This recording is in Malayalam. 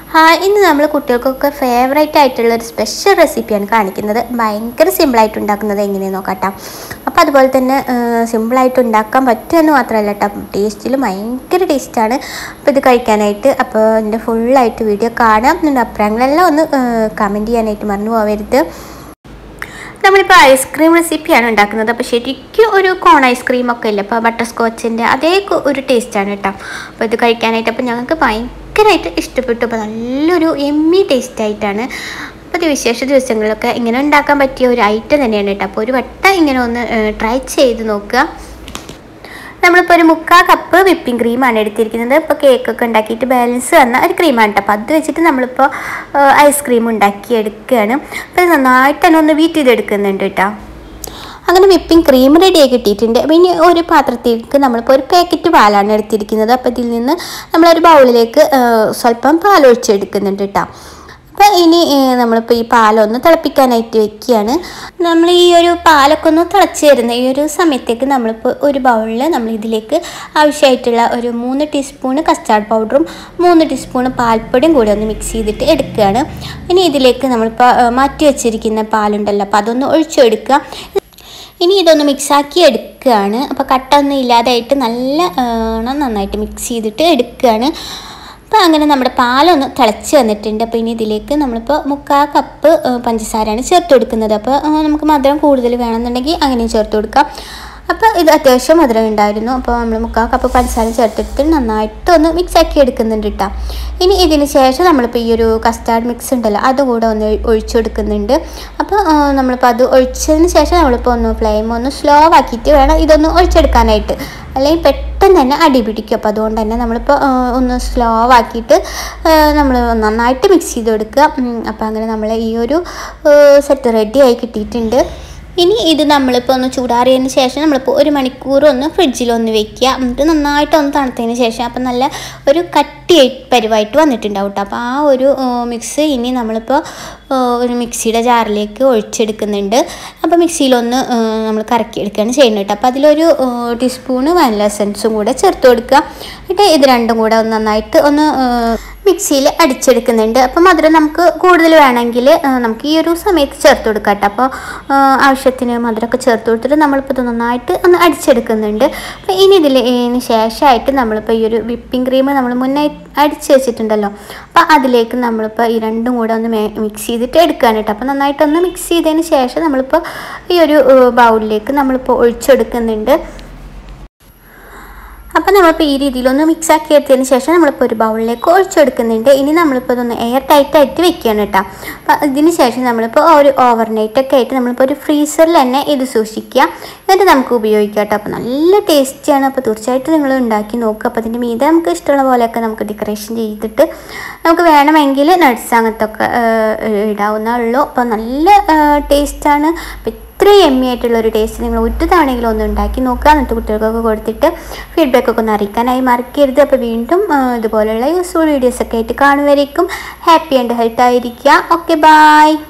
ഹായ് ഇന്ന് നമ്മൾ കുട്ടികൾക്കൊക്കെ ഫേവറേറ്റ് ആയിട്ടുള്ള ഒരു സ്പെഷ്യൽ റെസിപ്പിയാണ് കാണിക്കുന്നത് ഭയങ്കര സിമ്പിളായിട്ട് ഉണ്ടാക്കുന്നത് എങ്ങനെയെന്ന് നോക്കാട്ടോ അപ്പോൾ അതുപോലെ തന്നെ സിമ്പിളായിട്ട് ഉണ്ടാക്കാൻ പറ്റുമെന്ന് മാത്രമല്ല കേട്ടോ ടേസ്റ്റിൽ ഭയങ്കര ടേസ്റ്റാണ് അപ്പോൾ ഇത് കഴിക്കാനായിട്ട് അപ്പോൾ ഇതിൻ്റെ ഫുള്ളായിട്ട് വീഡിയോ കാണാം എന്നിട്ട് അഭിപ്രായങ്ങളെല്ലാം ഒന്ന് കമൻറ്റ് ചെയ്യാനായിട്ട് മറന്നു പോകരുത് നമ്മളിപ്പോൾ ഐസ്ക്രീം റെസിപ്പിയാണ് ഉണ്ടാക്കുന്നത് അപ്പോൾ ശരിക്കും ഒരു കോൺ ഐസ്ക്രീം ഒക്കെ ഇല്ല അപ്പോൾ ബട്ടർ സ്കോച്ചിൻ്റെ അതേ കൊ- ഒരു ടേസ്റ്റാണ് കേട്ടോ അപ്പോൾ ഇത് കഴിക്കാനായിട്ട് അപ്പോൾ ഞങ്ങൾക്ക് ഭയങ്കരമായിട്ട് ഇഷ്ടപ്പെട്ടു അപ്പോൾ നല്ലൊരു എമ്മി ടേസ്റ്റ് ആയിട്ടാണ് അപ്പോൾ ഇത് വിശേഷ ദിവസങ്ങളിലൊക്കെ ഇങ്ങനെ ഉണ്ടാക്കാൻ പറ്റിയ ഒരു ഐറ്റം തന്നെയാണ് കേട്ടോ അപ്പോൾ ഒരു വട്ടം ഇങ്ങനെ ഒന്ന് ട്രൈ ചെയ്ത് നോക്കുക നമ്മളിപ്പോൾ ഒരു മുക്കാൽ കപ്പ് വിപ്പിംഗ് ക്രീമാണ് എടുത്തിരിക്കുന്നത് ഇപ്പോൾ കേക്കൊക്കെ ഉണ്ടാക്കിയിട്ട് ബാലൻസ് വന്ന ഒരു ക്രീമാണ് കേട്ടോ അപ്പോൾ അത് വെച്ചിട്ട് നമ്മളിപ്പോൾ ഐസ്ക്രീം ഉണ്ടാക്കി എടുക്കുകയാണ് അപ്പോൾ ഇത് നന്നായിട്ട് തന്നെ ഒന്ന് വീറ്റ് ചെയ്തെടുക്കുന്നുണ്ട് കേട്ടോ അങ്ങനെ വിപ്പിംഗ് ക്രീം റെഡി ആയി കിട്ടിയിട്ടുണ്ട് പിന്നെ ഒരു പാത്രത്തിലേക്ക് നമ്മളിപ്പോൾ ഒരു പാക്കറ്റ് പാലാണ് എടുത്തിരിക്കുന്നത് അപ്പോൾ ഇതിൽ നിന്ന് നമ്മളൊരു ബൗളിലേക്ക് സ്വല്പം പാൽ ഒഴിച്ചെടുക്കുന്നുണ്ട് കേട്ടോ അപ്പോൾ ഇനി ഏഹ്, നമ്മളിപ്പോൾ ഈ പാലൊന്ന് തിളപ്പിക്കാനായിട്ട് വെക്കുകയാണ് നമ്മൾ ഈ ഒരു പാലൊക്കെ ഒന്ന് തിളച്ച് വരുന്ന ഈ ഒരു സമയത്തേക്ക് നമ്മളിപ്പോൾ ഒരു ബൗളിൽ നമ്മൾ ഇതിലേക്ക് ആവശ്യമായിട്ടുള്ള ഒരു മൂന്ന് ടീസ്പൂണ് കസ്റ്റാർഡ് പൗഡറും മൂന്ന് ടീസ്പൂണ് പാൽപ്പൊടിയും കൂടി ഒന്ന് മിക്സ് ചെയ്തിട്ട് എടുക്കുകയാണ് ഇനി ഇതിലേക്ക് നമ്മളിപ്പോൾ ഏഹ്, മാറ്റി വെച്ചിരിക്കുന്ന പാലുണ്ടല്ലോ അപ്പോൾ അതൊന്ന് ഒഴിച്ചെടുക്കുക ഇനി ഇതൊന്ന് മിക്സാക്കി എടുക്കുകയാണ് അപ്പോൾ കട്ടൊന്നും ഇല്ലാതായിട്ട് നല്ല ഏഹ്, നന്നായിട്ട് മിക്സ് ചെയ്തിട്ട് എടുക്കുകയാണ് അപ്പോൾ അങ്ങനെ നമ്മുടെ പാലൊന്ന് തിളച്ച് വന്നിട്ടുണ്ട് അപ്പോൾ ഇനി ഇതിലേക്ക് നമ്മളിപ്പോൾ മുക്കാൽ കപ്പ് ഏഹ്, പഞ്ചസാരയാണ് ചേർത്ത് കൊടുക്കുന്നത് അപ്പോൾ ഏഹ്, നമുക്ക് മധുരം കൂടുതൽ വേണമെന്നുണ്ടെങ്കിൽ അങ്ങനെയും ചേർത്ത് കൊടുക്കാം അപ്പോൾ ഇത് അത്യാവശ്യം മധുരം ഉണ്ടായിരുന്നു അപ്പോൾ നമ്മൾ മുക്കാൽ കപ്പ് പഞ്ചസാര ചേർത്തിട്ട് നന്നായിട്ട് ഒന്ന് മിക്സ് ആക്കി എടുക്കുന്നുണ്ട് കേട്ടോ ഇനി ഇതിന് ശേഷം നമ്മളിപ്പോൾ ഈ ഒരു കസ്റ്റാർഡ് മിക്സ് ഉണ്ടല്ലോ അതും കൂടെ ഒന്ന് ഒഴി- ഒഴിച്ചു കൊടുക്കുന്നുണ്ട് അപ്പോൾ ആ, നമ്മളിപ്പോൾ അത് ഒഴിച്ചതിന് ശേഷം നമ്മളിപ്പോൾ ഒന്ന് ഫ്ലെയിം ഒന്ന് സ്ലോ ആക്കിയിട്ട് വേണം ഇതൊന്ന് ഒഴിച്ചെടുക്കാനായിട്ട് അല്ലെങ്കിൽ പെട്ടെന്ന് തന്നെ അടി പിടിക്കും അപ്പോൾ അതുകൊണ്ട് തന്നെ നമ്മളിപ്പോൾ ആ, ഒന്ന് സ്ലോ ആക്കിയിട്ട് നമ്മൾ നന്നായിട്ട് മിക്സ് ചെയ്ത് കൊടുക്കുക ഉം, അപ്പോൾ അങ്ങനെ നമ്മൾ ഈ ഒരു സെറ്റ് റെഡി ആയി കിട്ടിയിട്ടുണ്ട് ഇനി ഇത് നമ്മളിപ്പോൾ ഒന്ന് ചൂടാറിയതിന് ശേഷം നമ്മളിപ്പോൾ ഒരു മണിക്കൂർ ഒന്ന് ഫ്രിഡ്ജിലൊന്ന് വെക്കുക എന്നിട്ട് നന്നായിട്ട് ഒന്ന് തണുത്തതിന് ശേഷം അപ്പം നല്ല ഒരു കട്ടി പരിവായിട്ട് വന്നിട്ടുണ്ടാവും കേട്ടോ അപ്പോൾ ആ ഒരു മിക്സ് ഇനി നമ്മളിപ്പോൾ ആ, ഒരു മിക്സിയുടെ ജാറിലേക്ക് ഒഴിച്ചെടുക്കുന്നുണ്ട് അപ്പോൾ മിക്സിയിലൊന്ന് ആ, നമ്മൾ കറക്കിയെടുക്കുകയാണ് ചെയ്യുന്നത് കേട്ടോ അപ്പോൾ അതിലൊരു ആ, ടീസ്പൂണ് വാനില എസൻസും കൂടെ ചേർത്ത് കൊടുക്കുക എന്നിട്ട് ഇത് രണ്ടും കൂടെ ഒന്ന് നന്നായിട്ട് ഒന്ന് മിക്സിയിൽ അടിച്ചെടുക്കുന്നുണ്ട് അപ്പോൾ മധുരം നമുക്ക് കൂടുതൽ വേണമെങ്കിൽ ആ, നമുക്ക് ഈ ഒരു സമയത്ത് ചേർത്ത് കൊടുക്കാം കേട്ടോ അപ്പോൾ ആ, ആവശ്യത്തിന് മധുരമൊക്കെ ചേർത്ത് കൊടുത്തിട്ട് നമ്മളിപ്പോൾ ഇത് നന്നായിട്ട് ഒന്ന് അടിച്ചെടുക്കുന്നുണ്ട് അപ്പോൾ ഇനി ഇതിൽ ഇതിന് ശേഷമായിട്ട് നമ്മളിപ്പോൾ ഈ ഒരു വിപ്പിംഗ് ക്രീം നമ്മൾ മുന്നേ അടിച്ച് വെച്ചിട്ടുണ്ടല്ലോ അപ്പോൾ അതിലേക്ക് നമ്മളിപ്പോൾ ഈ രണ്ടും കൂടെ ഒന്ന് മിക്സ് ചെയ്തിട്ട് എടുക്കുകയാണ് കേട്ടോ അപ്പോൾ നന്നായിട്ടൊന്ന് മിക്സ് ചെയ്തതിന് ശേഷം നമ്മളിപ്പോൾ ഈ ഒരു ബൗളിലേക്ക് നമ്മളിപ്പോൾ ഒഴിച്ചെടുക്കുന്നുണ്ട് അപ്പോൾ നമ്മളിപ്പോൾ ഈ രീതിയിലൊന്ന് മിക്സ് ആക്കി എടുത്തതിന് ശേഷം നമ്മളിപ്പോൾ ഒരു ബൗളിലേക്ക് ഒഴിച്ചെടുക്കുന്നുണ്ട് ഇനി നമ്മളിപ്പോൾ ഇതൊന്ന് എയർ ടൈറ്റ് ആയിട്ട് വെക്കുകയാണ് കേട്ടോ അപ്പോൾ ഇതിന് ശേഷം നമ്മളിപ്പോൾ ഒരു ഓവർനൈറ്റ് ഒക്കെ ആയിട്ട് നമ്മളിപ്പോൾ ഒരു ഫ്രീസറിൽ തന്നെ ഇത് സൂക്ഷിക്കുക എന്നിട്ട് നമുക്ക് ഉപയോഗിക്കാം കേട്ടോ അപ്പോൾ നല്ല ടേസ്റ്റിയാണ് അപ്പോൾ തീർച്ചയായിട്ടും നിങ്ങൾ ഉണ്ടാക്കി നോക്കുക അപ്പോൾ അതിൻ്റെ മീതെ നമുക്ക് ഇഷ്ടമുള്ള പോലെയൊക്കെ നമുക്ക് ഡെക്കറേഷൻ ചെയ്തിട്ട് നമുക്ക് വേണമെങ്കിൽ നട്ട്സ് അങ്ങനത്തെ ഒക്കെ ഇടാവുന്നേ ഉള്ളൂ അപ്പോൾ നല്ല ടേസ്റ്റാണ് അപ്പോൾ ഇത്രയും എമ്മി ആയിട്ടുള്ള ഒരു ടേസ്റ്റ് നിങ്ങൾ ഒരു തവണയെങ്കിലും ഒന്ന് ഉണ്ടാക്കി നോക്കുക എന്നിട്ട് കുട്ടികൾക്കൊക്കെ കൊടുത്തിട്ട് ഫീഡ്ബാക്ക് ഒക്കെ ഒന്ന് അറിയിക്കാനായി മറക്കരുത് അപ്പോൾ വീണ്ടും ആ, ഇതുപോലെയുള്ള യൂസ്ഫുൾ വീഡിയോസ് ഒക്കെ ആയിട്ട് കാണുമായിരിക്കും ഹാപ്പി ആൻഡ് ഹെൽത്ത് ആയിരിക്കുക ഓക്കെ ബായ്